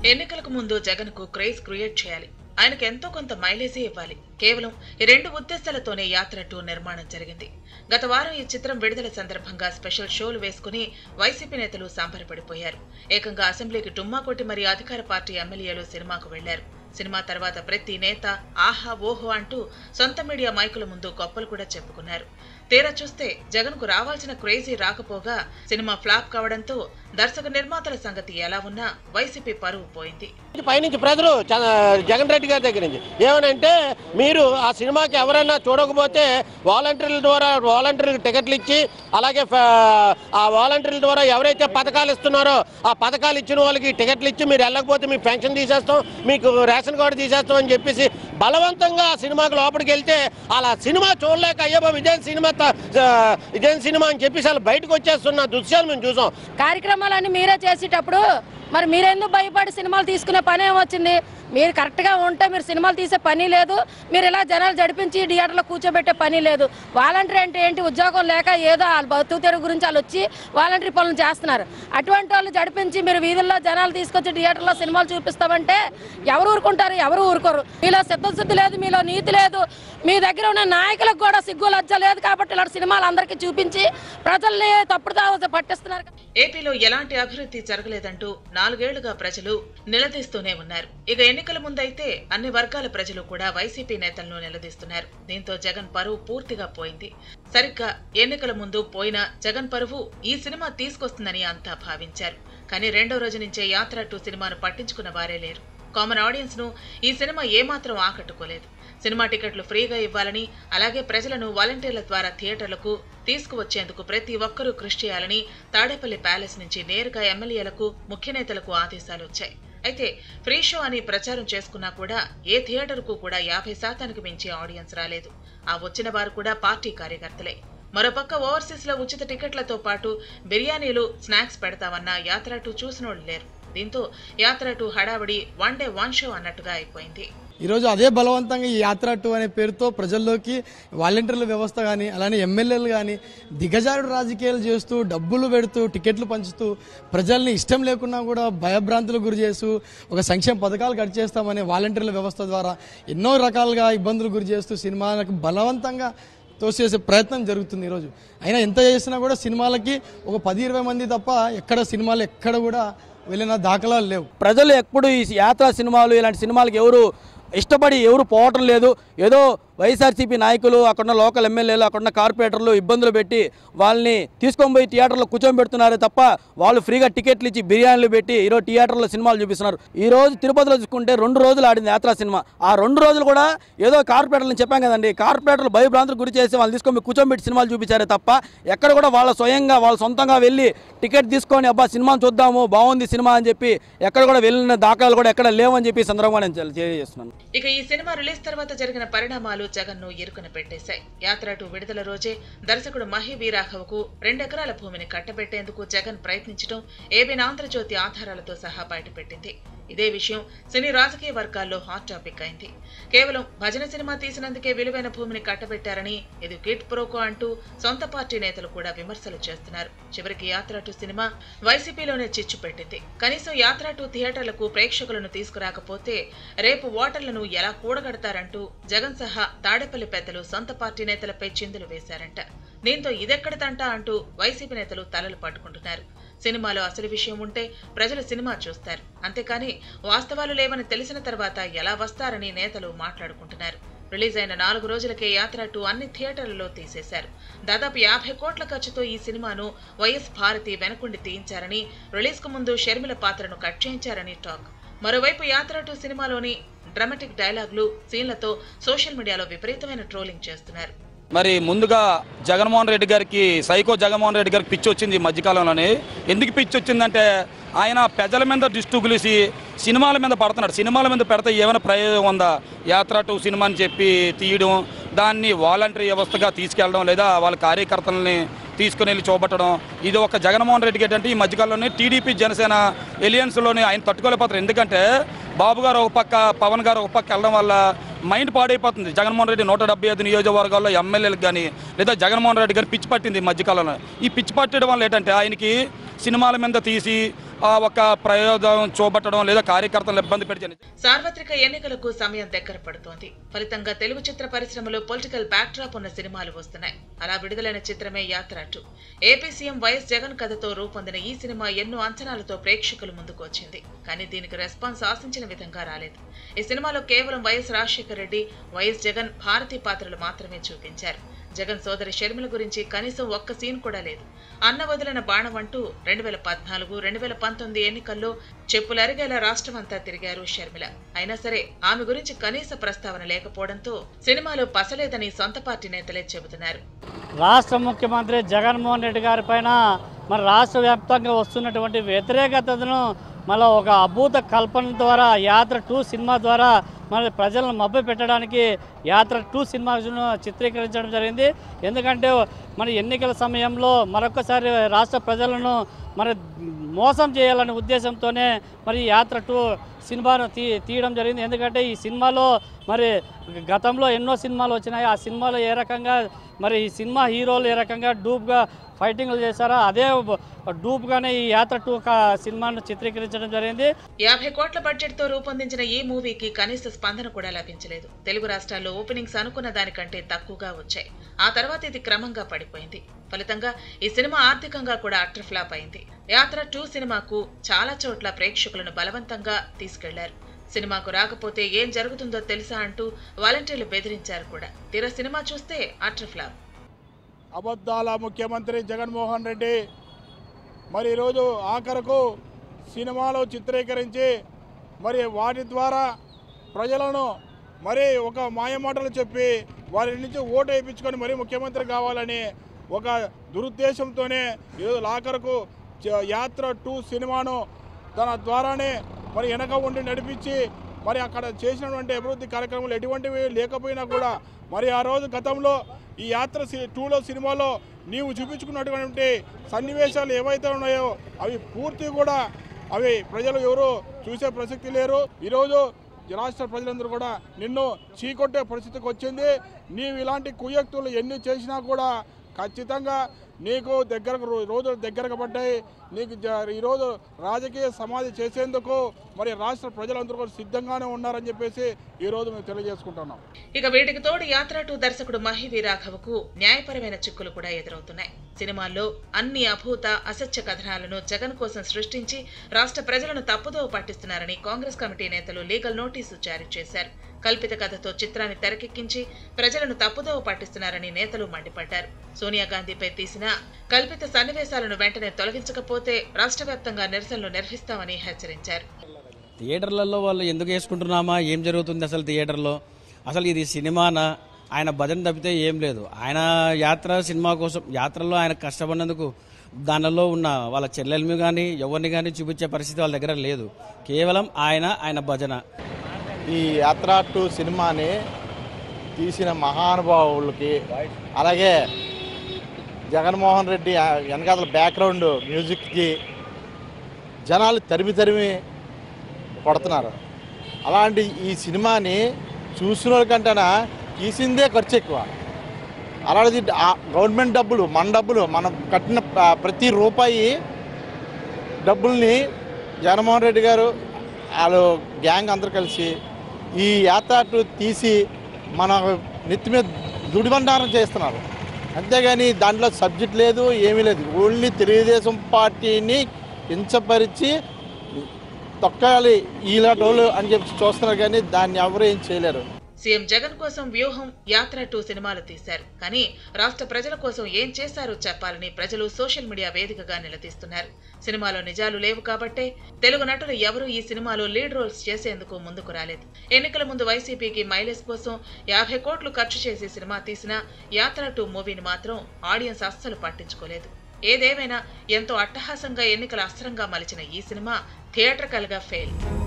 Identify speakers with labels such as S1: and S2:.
S1: ఎన్నికలకు ముందు జగన్ కు క్రేజ్ క్రియేట్ చేయాలి ఆయనకు ఎంతో కొంత మైలేజీ ఇవ్వాలి కేవలం ఈ రెండు ఉద్దేశాలతోనే యాత్ర టూ నిర్మాణం జరిగింది గత వారం ఈ చిత్రం విడుదల సందర్భంగా స్పెషల్ షోలు వేసుకుని వైసీపీ నేతలు సంబరపడిపోయారు ఏకంగా అసెంబ్లీకి డుమ్మా కొట్టి మరీ అధికార పార్టీ ఎమ్మెల్యేలు సినిమాకు వెళ్లారు సినిమా తర్వాత ప్రతి నేత ఆహా ఓహో అంటూ సొంత మీడియా మైకుల ముందు గొప్పలు కూడా చెప్పుకున్నారు తీరా చూస్తే జగన్ కు రావాల్సిన క్రేజీ రాకపోగా సినిమా ఫ్లాప్ కావడంతో దర్శక నిర్మాతల సంగతి ఎలా ఉన్నా వైసీపీ పరువు పోయింది
S2: పైనుంచి ప్రజలు చ- జగన్ రెడ్డి గారి దగ్గర నుంచి ఏమనంటే మీరు ఆ సినిమాకి ఎవరైనా చూడకపోతే వాలంటీర్ల ద్వారా వాలంటీర్లకు టికెట్లు ఇచ్చి అలాగే ఫ- ఆ వాలంటీర్ల ద్వారా ఎవరైతే పథకాలు ఇస్తున్నారో ఆ పథకాలు ఇచ్చిన వాళ్ళకి టికెట్లు ఇచ్చి మీరు వెళ్ళకపోతే మీ పెన్షన్ తీసేస్తాం మీకు రేషన్ కార్డు తీసేస్తాం అని చెప్పేసి బలవంతంగా ఆ సినిమాకి లోపలికి వెళ్తే అలా సినిమా చూడలేక అయ్యో బాబు ఇదేం సినిమా త- ఆ, ఇదేం సినిమా అని చెప్పేసి అలా బయటకు వచ్చేస్తున్న దృశ్యాలు మేము చూసాం
S3: కార్యక్రమాలన్నీ మీరే చేసేటప్పుడు మరి మీరెందుకు భయపడి సినిమాలు తీసుకునే పని ఏమొచ్చింది మీరు కరెక్ట్గా ఉంటే మీరు సినిమాలు తీసే పని లేదు మీరు ఇలా జనాలు జడిపించి థియేటర్లో కూర్చోబెట్టే పని లేదు వాలంటీర్ అంటే ఏంటి ఉద్యోగం లేక ఏదో వాళ్ళ బతుకు తెరుగు గురించి వాళ్ళు వచ్చి వాలంటీర్ పనులు చేస్తున్నారు అటువంటి వాళ్ళు జడిపించి మీరు వీధుల్లో జనాలు తీసుకొచ్చి థియేటర్లో సినిమాలు చూపిస్తామంటే ఎవరు ఊరుకుంటారు ఎవరు ఊరుకోరు మీలో సిద్ధశుద్ధి లేదు మీలో నీతి లేదు మీ దగ్గర ఉన్న నాయకులకు కూడా సిగ్గు లజ్జ లేదు కాబట్టి ఇలాంటి సినిమాలు అందరికీ చూపించి ప్రజల్ని తప్పుడు దావ పట్టిస్తున్నారు
S1: ఏపీలో ఎలాంటి అభివృద్ధి జరగలేదంటూ నాలుగేళ్లుగా ప్రజలు నిలదీస్తూనే ఉన్నారు ఇక ఎన్నికల ముందైతే అన్ని వర్గాల ప్రజలు కూడా వైసీపీ నేతలను నిలదీస్తున్నారు దీంతో జగన్ పరువు పూర్తిగా పోయింది సరిగ్గా ఎన్నికల ముందు పోయిన జగన్ పరువు ఈ సినిమా తీసుకొస్తుందని అంతా భావించారు కానీ రెండో రోజు నుంచే యాత్ర టూ సినిమాను పట్టించుకున్న వారే లేరు కామన్ ఆడియన్స్ ను ఈ సినిమా ఏమాత్రం ఆకట్టుకోలేదు సినిమా టికెట్లు ఫ్రీగా ఇవ్వాలని అలాగే ప్రజలను వాలంటీర్ల ద్వారా థియేటర్లకు తీసుకువచ్చేందుకు ప్రతి ఒక్కరూ కృషి చేయాలని తాడేపల్లి ప్యాలెస్ నుంచి నేరుగా ఎమ్మెల్యేలకు ముఖ్య నేతలకు ఆదేశాలు వచ్చాయి అయితే ఫ్రీ షో అని ప్రచారం చేసుకున్నా కూడా ఏ థియేటర్కు కూడా యాభై శాతానికి మించి ఆడియన్స్ రాలేదు ఆ వచ్చిన వారు కూడా పార్టీ కార్యకర్తలే మరోపక్క ఓవర్సీస్ లో ఉచిత టికెట్లతో పాటు బిర్యానీలు స్నాక్స్ పెడతామన్న యాత్ర టూ చూసినోళ్ళు లేరు దీంతో యాత్ర టూ హడావిడి వన్ డే వన్ షో అన్నట్టుగా అయిపోయింది
S4: ఈరోజు అదే బలవంతంగా ఈ యాత్ర టూ అనే పేరుతో ప్రజల్లోకి వాలంటీర్ల వ్యవస్థ కానీ అలానే ఎమ్మెల్యేలు కానీ దిగజారుడు రాజకీయాలు చేస్తూ డబ్బులు పెడుతూ టికెట్లు పంచుతూ ప్రజల్ని ఇష్టం లేకున్నా కూడా భయభ్రాంతులకు గురి చేస్తూ ఒక సంక్షేమ పథకాలు కట్ చేస్తామనే వాలంటీర్ల వ్యవస్థ ద్వారా ఎన్నో రకాలుగా ఇబ్బందులు గురి చేస్తూ సినిమాలకు బలవంతంగా తోసేసే ప్రయత్నం జరుగుతుంది ఈరోజు అయినా ఎంత చేసినా కూడా సినిమాలకి ఒక పది ఇరవై మంది తప్ప ఎక్కడ సినిమాలు ఎక్కడ కూడా వెళ్ళిన దాఖలాలు లేవు
S5: ప్రజలు ఎప్పుడు ఈ యాత్రా సినిమాలు ఇలాంటి సినిమాలకు ఎవరు ఇష్టపడి ఎవరు పోవటం లేదు ఏదో వైఎస్ఆర్సీపీ నాయకులు అక్కడున్న లోకల్ ఎమ్మెల్యేలు అక్కడున్న కార్పొరేటర్లు ఇబ్బందులు పెట్టి వాళ్ళని తీసుకొని పోయి థియేటర్లో కూర్చోబెడుతున్నారే తప్ప వాళ్ళు ఫ్రీగా టికెట్లు ఇచ్చి బిర్యానీలు పెట్టి ఈరోజు థియేటర్లో సినిమాలు చూపిస్తున్నారు ఈ రోజు తిరుపతిలో చూసుకుంటే రెండు రోజులు ఆడింది యాత్రా సినిమా ఆ రెండు రోజులు కూడా ఏదో కార్పొరేటర్లు చెప్పాం కదండి కార్పొరేటర్లు భయభ్రాంతులకు గురి చేసి వాళ్ళు తీసుకొని పోయి కూర్చోబెట్టి సినిమాలు చూపించారే తప్ప ఎక్కడ కూడా వాళ్ళ స్వయంగా వాళ్ళ సొంతంగా వెళ్ళి టికెట్ తీసుకొని అబ్బా సినిమాని చూద్దాము బాగుంది సినిమా అని చెప్పి ఎక్కడ కూడా వెళ్ళిన దాఖలాలు కూడా ఎక్కడ లేవని చెప్పి ఈ సందర్భంగా నేను తెలియజేస్తున్నాను
S1: ఇక ఈ సినిమా రిలీజ్ తర్వాత జరిగిన పరిణామాలు జగన్ ను ఇరుకున పెట్టేశాయి యాత్ర టూ విడుదల రోజే దర్శకుడు మహి వీరాఘవకు రెండెకరాల భూమిని కట్టబెట్టేందుకు జగన్ ప్రయత్నించడం ఏబిన్ ఆంధ్రజ్యోతి ఆధారాలతో సహా బయటపెట్టింది ఇదే విషయం సినీ రాజకీయ వర్గాల్లో హాట్ టాపిక్ అయింది కేవలం భజన సినిమా తీసినందుకే విలువైన భూమిని కట్టబెట్టారని ఇది కిట్ ప్రోకో అంటూ సొంత పార్టీ నేతలు కూడా విమర్శలు చేస్తున్నారు చివరికి యాత్ర టూ సినిమా వైసీపీలోనే చిచ్చు పెట్టింది కనీసం యాత్ర టూ థియేటర్లకు ప్రేక్షకులను తీసుకురాకపోతే రేపు ఓటర్లను ఎలా కూడగడతారంటూ జగన్ సహా తాడేపల్లి పెద్దలు సొంత పార్టీ నేతలపై చిందులు వేశారంట దీంతో ఇదెక్కడ తంట అంటూ వైసీపీ నేతలు తలలు పట్టుకుంటున్నారు సినిమాలో అసలు విషయం ఉంటే ప్రజలు సినిమా చూస్తారు అంతేకాని వాస్తవాలు లేవని తెలిసిన తర్వాత ఎలా వస్తారని నేతలు మాట్లాడుకుంటున్నారు రిలీజ్ అయిన నాలుగు రోజులకే యాత్ర టూ అన్ని థియేటర్లలో తీసేశారు దాదాపు యాభై కోట్ల ఖర్చుతో ఈ సినిమాను వైఎస్ భారతి వెనకుండి తీయించారని రిలీజ్ కు ముందు షర్మిల పాత్రను కట్ చేయించారని టాక్ మరోవైపు యాత్ర టూ సినిమాలోని డ్రమాటిక్ డైలాగులు సీన్లతో సోషల్ మీడియాలో విపరీతమైన ట్రోలింగ్ చేస్తున్నారు
S6: మరి ముందుగా జగన్మోహన్ రెడ్డి గారికి సైకో జగన్మోహన్ రెడ్డి గారికి పిచ్చి వచ్చింది ఈ మధ్యకాలంలోనే ఎందుకు పిచ్చి వచ్చిందంటే ఆయన ప్రజల మీద దృష్టి గులిసి సినిమాల మీద పడుతున్నాడు సినిమాల మీద పెడితే ఏమైనా ప్రయోజనం ఉందా యాత్ర టూ సినిమా అని చెప్పి తీయడం దాన్ని వాలంటరీ వ్యవస్థగా తీసుకెళ్ళడం లేదా వాళ్ళ కార్యకర్తలని తీసుకుని వెళ్ళి చూపట్టడం ఇది ఒక జగన్మోహన్ రెడ్డికి ఏంటంటే ఈ మధ్యకాలంలోనే టీడీపీ జనసేన ఎలియన్స్లోనే ఆయన తట్టుకోలేకపోతారు ఎందుకంటే బాబు గారు ఒక పక్క పవన్ గారు ఒక పక్క వెళ్ళడం వల్ల మైండ్ పాడైపోతుంది జగన్మోహన్ రెడ్డి నూట డెబ్బై ఐదు నియోజకవర్గాల్లో ఎమ్మెల్యేలకు కానీ లేదా జగన్మోహన్ రెడ్డి గారు పిచ్చి పట్టింది ఈ మధ్యకాలంలో ఈ పిచ్చి పట్టడం వల్ల ఏంటంటే ఆయనకి సినిమాల మీద తీసి ఆ, ఒక ప్రయోజనం చూపట్టడం లేదా కార్యకర్తలను ఇబ్బంది పెట్టి
S1: సార్వత్రిక ఎన్నికలకు సమయం దగ్గర పడుతోంది ఫలితంగా తెలుగు చిత్ర పరిశ్రమలో పొలిటికల్ బ్యాక్డ్రాప్ ఉన్న సినిమాలు వస్తున్నాయి అలా విడుదలైన చిత్రమే Yatra two AP CM YS Jagan కథతో రూపొందిన ఈ సినిమా ఎన్నో అంచనాలతో ప్రేక్షకుల ముందుకు వచ్చింది కానీ దీనికి రెస్పాన్స్ ఆశించిన విధంగా రాలేదు ఈ సినిమాలో కేవలం వైఎస్ రాజశేఖర రెడ్డి వైఎస్ జగన్ భారతీ పాత్రలు మాత్రమే చూపించారు జగన్ సోదరి షర్మిల గురించి కనీసం ఒక్క సీన్ కూడా లేదు అన్న వదిలిన బాణం అంటూ రెండు వేల పద్నాలుగు రెండు వేల పంతొమ్మిది ఎన్నికల్లో చెప్పులరిగేలా రాష్ట్రం అంతా తిరిగారు షర్మిల అయినా సరే ఆమె గురించి కనీస ప్రస్తావన లేకపోవడంతో సినిమాలో పసలేదని సొంత పార్టీ నేతలే చెబుతున్నారు
S7: రాష్ట్ర ముఖ్యమంత్రి జగన్మోహన్ రెడ్డి గారి పైన మరి రాష్ట్ర వ్యాప్తంగా వస్తున్నటువంటి వ్యతిరేకతను మళ్ళీ ఒక అభూత కల్పన ద్వారా యాత్ర టూ సినిమా ద్వారా మరి ప్రజలను మభ్య పెట్టడానికి యాత్ర టూ సినిమాను చిత్రీకరించడం జరిగింది ఎందుకంటే మరి ఎన్నికల సమయంలో మరొకసారి రాష్ట్ర ప్రజలను మరి మోసం చేయాలనే ఉద్దేశంతోనే మరి యాత్ర టూ సినిమాను తీ తీయడం జరిగింది ఎందుకంటే ఈ సినిమాలో మరి గతంలో ఎన్నో సినిమాలు వచ్చినాయి ఆ సినిమాలో ఏ రకంగా మరి ఈ సినిమా హీరోలు ఏ రకంగా డూప్గా ఫైటింగ్లు చేశారో అదే డూప్గానే ఈ యాత్ర టూ క- సినిమాను చిత్రీకరించడం జరిగింది
S1: యాభై కోట్ల బడ్జెట్ తో రూపొందించిన ఈ మూవీకి కనీస స్పందన కూడా లభించలేదు తెలుగు రాష్ట్రాల్లో ఓపెనింగ్స్ అనుకున్న దానికంటే తక్కువగా వచ్చాయి ఆ తర్వాత ఇది క్రమంగా పడిపోయింది ఫలితంగా ఈ సినిమా ఆర్థికంగా కూడా అటర్ ఫ్లాప్ అయింది యాత్ర టూ సినిమాకు చాలా చోట్ల ప్రేక్షకులను బలవంతంగా తీసుకెళ్లారు సినిమాకు రాకపోతే ఏం జరుగుతుందో తెలుసా అంటూ వాలంటీర్లు బెదిరించారు కూడా తీరా సినిమా చూస్తే అటర్ ఫ్లాప్
S8: అబద్ధాల ముఖ్యమంత్రి జగన్మోహన్ రెడ్డి మరి ఈరోజు ఆఖరకు సినిమాలు చిత్రీకరించి మరి వాటి ద్వారా ప్రజలను మరి ఒక మాయమాటలు చెప్పి వారి నుంచి ఓటు వేయించుకొని మరి ముఖ్యమంత్రి కావాలని ఒక దురుద్దేశంతోనే ఈరోజు ఆఖరకు చ- యాత్ర టూ సినిమాను తన ద్వారానే మరి వెనక ఉండి నడిపించి మరి అక్కడ చేసినటువంటి అభివృద్ధి కార్యక్రమాలు ఎటువంటివి లేకపోయినా కూడా మరి ఆ రోజు గతంలో ఈ యాత్ర సి- టూలో సినిమాలో నీవు చూపించుకున్నటువంటి సన్నివేశాలు ఏవైతే ఉన్నాయో అవి పూర్తి కూడా అవి ప్రజలు ఎవరు చూసే ప్రసక్తి లేరు ఈరోజు ఈ రాష్ట్ర ప్రజలందరూ కూడా నిన్ను చీకొట్టే పరిస్థితికి వచ్చింది నీవు ఇలాంటి కుయ్యక్తులు ఎన్ని చేసినా కూడా ఖచ్చితంగా నీకు దగ్గరకు రో- రోజులు దగ్గరకు పడ్డాయి నీకు జ- ఈరోజు రాజకీయ సమాధి చేసేందుకు మరి రాష్ట్ర ప్రజలందరూ కూడా సిద్ధంగానే ఉన్నారని చెప్పేసి ఈరోజు మేము తెలియజేసుకుంటున్నాం
S1: ఇక వీటికి తోడు యాత్ర టూ దర్శకుడు మహివి రాఘవకు న్యాయపరమైన చిక్కులు కూడా ఎదురవుతున్నాయి సినిమాల్లో అన్ని అభూత అసత్య కథనాలను జగన్ కోసం సృష్టించి రాష్ట్ర ప్రజలను తప్పుదోవ పట్టిస్తున్నారని కాంగ్రెస్ కమిటీ నేతలు లీగల్ నోటీసు జారీ చేశారు కల్పిత కథతో చిత్రాన్ని తెరకెక్కించి ప్రజలను తప్పుదోవ పట్టిస్తున్నారని నేతలు మండిపడ్డారు సోనియా గాంధీపై తీసిన కల్పిత సన్నివేశాలను వెంటనే తొలగించకపోతే రాష్ట్ర వ్యాప్తంగా నిరసనలు నిర్వహిస్తామని హెచ్చరించారు
S5: థియేటర్లలో వాళ్ళు ఎందుకు వేసుకుంటున్నామా ఏం జరుగుతుంది అసలు థియేటర్లో అసలు ఇది సినిమానా ఆయన భజన తప్పితే ఏం లేదు ఆయన యాత్ర సినిమా కోసం యాత్రలో ఆయన కష్టపడినందుకు దానిలో ఉన్న వాళ్ళ చెల్లెల్ని కానీ ఎవరిని కానీ చూపించే పరిస్థితి వాళ్ళ దగ్గర లేదు కేవలం ఆయన ఆయన భజన
S9: ఈ యాత్ర టూ సినిమాని తీసిన మహానుభావులకి అలాగే జగన్మోహన్ రెడ్డి ఆ వెనకాతల బ్యాక్గ్రౌండ్ మ్యూజిక్కి జనాలు తరిమి తరిమి కొడుతున్నారు అలాంటి ఈ సినిమాని చూసిన వాళ్ళకంటేనా తీసిందే ఖర్చు ఎక్కువ అలాంటిది ఆ గవర్నమెంట్ డబ్బులు మన డబ్బులు మనం కట్టిన ప- ప్రతి రూపాయి డబ్బుల్ని జగన్మోహన్ రెడ్డి గారు వాళ్ళు గ్యాంగ్ అందరూ కలిసి ఈ యాత్ర టూ తీసి మన నెత్తి మీద దుడిబండారం చేస్తున్నారు అంతేగాని దాంట్లో సబ్జెక్ట్ లేదు ఏమీ లేదు ఓన్లీ తెలుగుదేశం పార్టీని కించపరిచి తొక్కాలి ఇలాంటి వాళ్ళు అని చెప్పి చూస్తున్నారు కానీ దాన్ని ఎవరు ఏం చేయలేరు
S1: సీఎం జగన్ కోసం వ్యూహం యాత్ర టూ సినిమాలు తీశారు కానీ రాష్ట్ర ప్రజల కోసం ఏం చేశారో చెప్పాలని ప్రజలు సోషల్ మీడియా వేదికగా నిలదీస్తున్నారు సినిమాలో నిజాలు లేవు కాబట్టే తెలుగు నటులు ఎవరూ ఈ సినిమాలో లీడ్ రోల్స్ చేసేందుకు ముందుకు రాలేదు ఎన్నికల ముందు వైసీపీకి మైలేజ్ కోసం యాభై కోట్లు ఖర్చు చేసి సినిమా తీసిన యాత్ర టూ మూవీని మాత్రం ఆడియన్స్ అస్సలు పట్టించుకోలేదు ఏదేమైనా ఎంతో అట్టహాసంగా ఎన్నికల అస్త్రంగా మలిచిన ఈ సినిమా థియేట్రికల్ గా ఫెయిల్